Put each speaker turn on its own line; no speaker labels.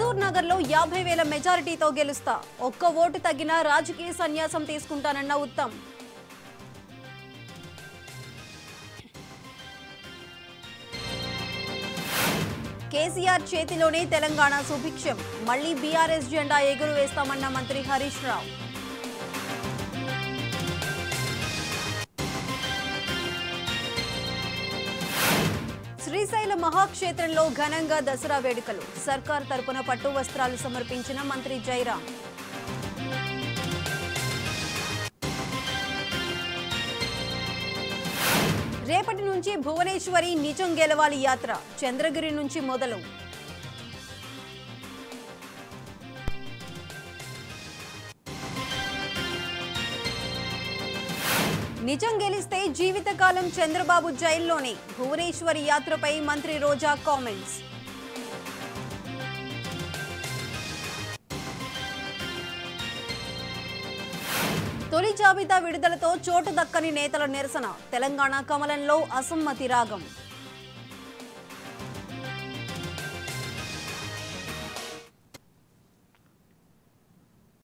హుజూర్ నగర్ లో యాభై వేల మెజారిటీతో గెలుస్తా ఒక్క ఓటు తగ్గినా రాజకీయ సన్యాసం తీసుకుంటానన్న ఉత్తమ్ కేసీఆర్ చేతిలోనే తెలంగాణ సుభిక్షం మళ్లీ బీఆర్ఎస్ జెండా ఎగురు వేస్తామన్న మంత్రి హరీష్ రావు శ్రీశైల మహాక్షేత్రంలో ఘనంగా దసరా వేడుకలు సర్కార్ తరపున పట్టు వస్త్రాలు సమర్పించిన మంత్రి జైరాం రేపటి నుంచి భువనేశ్వరి నిజం గెలవాలి యాత్ర చంద్రగిరి నుంచి మొదలు నిజం గెలిస్తే జీవితకాలం చంద్రబాబు జైల్లోనే భువనేశ్వరి యాత్రపై మంత్రి రోజా కామెంట్స్ తొలి జాబితా విడుదలతో చోటు దక్కని నేతల నిరసన తెలంగాణ కమలంలో అసమ్మతి రాగం